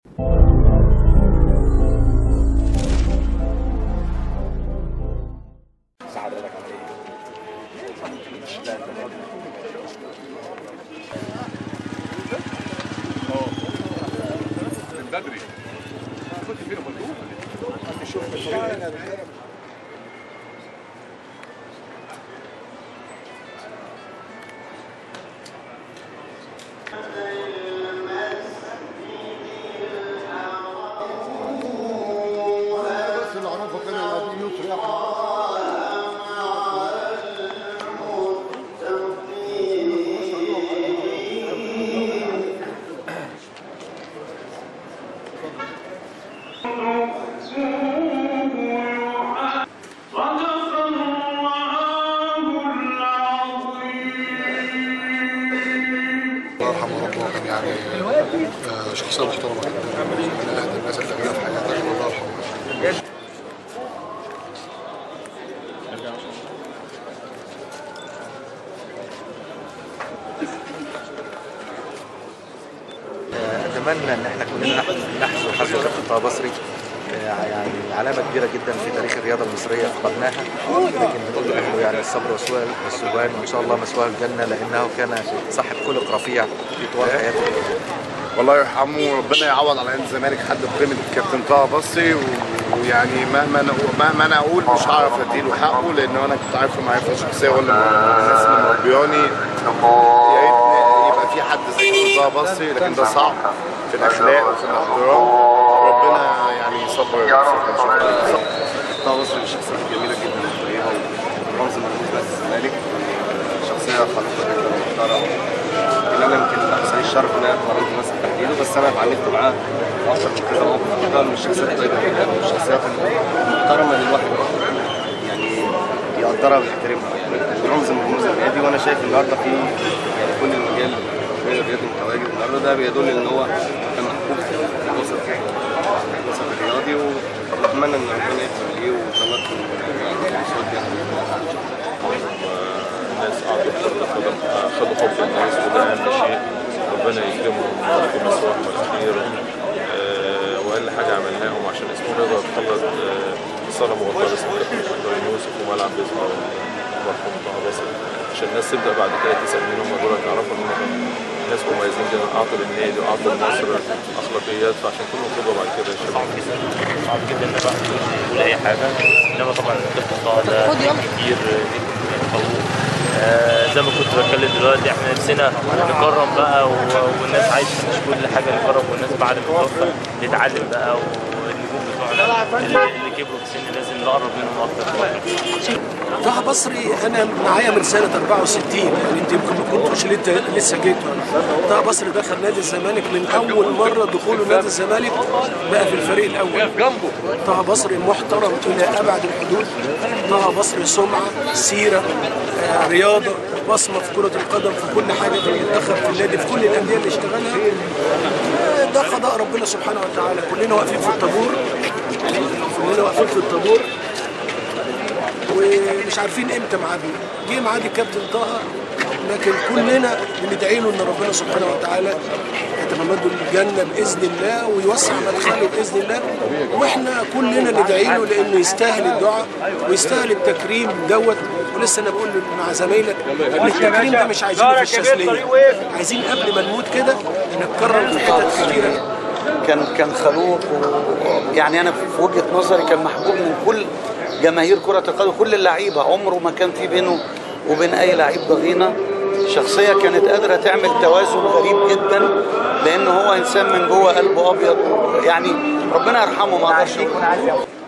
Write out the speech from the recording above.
من بدري كنت فين مندوب بس اللي اعرفه كان القديم يوسف يحيى الله يرحمه ربنا كان يعني آه، شخصية محترمة جدا من أهدى الناس اللي قابلها في حياتك الله يرحمه اتمنى ان احنا كلنا نحن نحن حظ كابتن طه بصري آه، يعني علامه كبيره جدا في تاريخ الرياضه المصريه فقدناها لكن بنقول له يعني الصبر والسؤال والسبحان وان شاء الله مثواه الجنه لانه كان صاحب خلق رفيع في طوال حياته والله يرحمه وربنا يعوض على نادي الزمالك حد بقيمه الكابتن طه بصري و- ويعني مهما انا مهما انا اقول مش هعرف اديله حقه لان انا كنت عارفه معرفه شخصيه ولا من الناس اللي مربياني يا ريت يبقى في حد زي كابتن طه بصري لكن ده صعب في الاخلاق وفي الاحترام ربنا يعني يصبر ويوفقه ان شاء الله طه بصري من الشخصيات الجميله جدا وطيبه ورمز من رموز نادي الزمالك شخصيه خلوقه جدا ومحترمه يمكن انا يمكن حصل لي الشرف ان انا اتمرنت مثلا تحديده بس انا اتعاملت معاه اكثر من كذا موقف كده من الشخصيات الطيبه جدا من الشخصيات المحترمه اللي الواحد يعني يقدرها ويحترمها يعني رمز من رموز النادي وانا شايف النهارده في يعني كل المجال الرياضي متواجد النهارده ده بيدل ان هو كان محبوب في الوسط الوسط الرياضي واتمنى ان ربنا يغفر ليه وان شاء الله تكون يعني صوت يعني الناس قعدوا خدوا خدوا حب الناس وده اهم شيء ربنا يكرمهم في مسواهم الاخير آه، واقل حاجه عملناهم عشان اسمه يقدر يتخلص آه، صاله مغطاه اسم كابتن ابراهيم يوسف وملعب باسم المرحوم طه بصري عشان الناس تبدا بعد كده تسال مين هم دول تعرفوا ان هم ناس مميزين جدا اعطوا للنادي واعطوا لمصر اخلاقيات فعشان كلهم قدوه بعد كده يا شباب صعب جدا ان الواحد يقول اي حاجه انما طبعا الكابتن طه ده كبير ليه فوق آه زي ما كنت بتكلم دلوقتي احنا نفسنا نكرم بقى و- والناس عايشه مش كل حاجه نكرم والناس بعد ما توفى نتعلم بقى والنجوم بتوعنا اللي اللي كبروا في السن لازم نقرب منهم اكتر طه بصري انا معايا من سنه 64 يعني انت يمكن ما كنتوش لسه لسه جيتوا طه بصري دخل نادي الزمالك من اول مره دخوله نادي الزمالك بقى في الفريق الاول جنبه طه بصري محترم الى ابعد الحدود طه بصري سمعه سيره آه، رياضه بصمه في كره القدم في كل حاجه في المنتخب في النادي في كل الانديه اللي اشتغلها آه، ده قضاء ربنا سبحانه وتعالى كلنا واقفين في الطابور كلنا واقفين في الطابور ومش عارفين امتى ميعادنا جه ميعاد الكابتن طه لكن كلنا بندعي له ان ربنا سبحانه وتعالى يتممد له الجنه باذن الله ويوسع مدخله باذن الله واحنا كلنا ندعي له لانه يستاهل الدعاء ويستاهل التكريم دوت ولسه انا بقول مع زمايلك ان التكريم ده مش عايزينه في الشاذليه عايزين قبل ما نموت كده نتكرم في حتت كتيره كان كان خلوق و- يعني انا في وجهه نظري كان محبوب من كل جماهير كره القدم كل اللعيبه عمره ما كان في بينه وبين اي لعيب ضغينه شخصيه كانت قادره تعمل توازن غريب جدا لان هو انسان من جوه قلبه ابيض يعني ربنا يرحمه ما اقدرش أقول.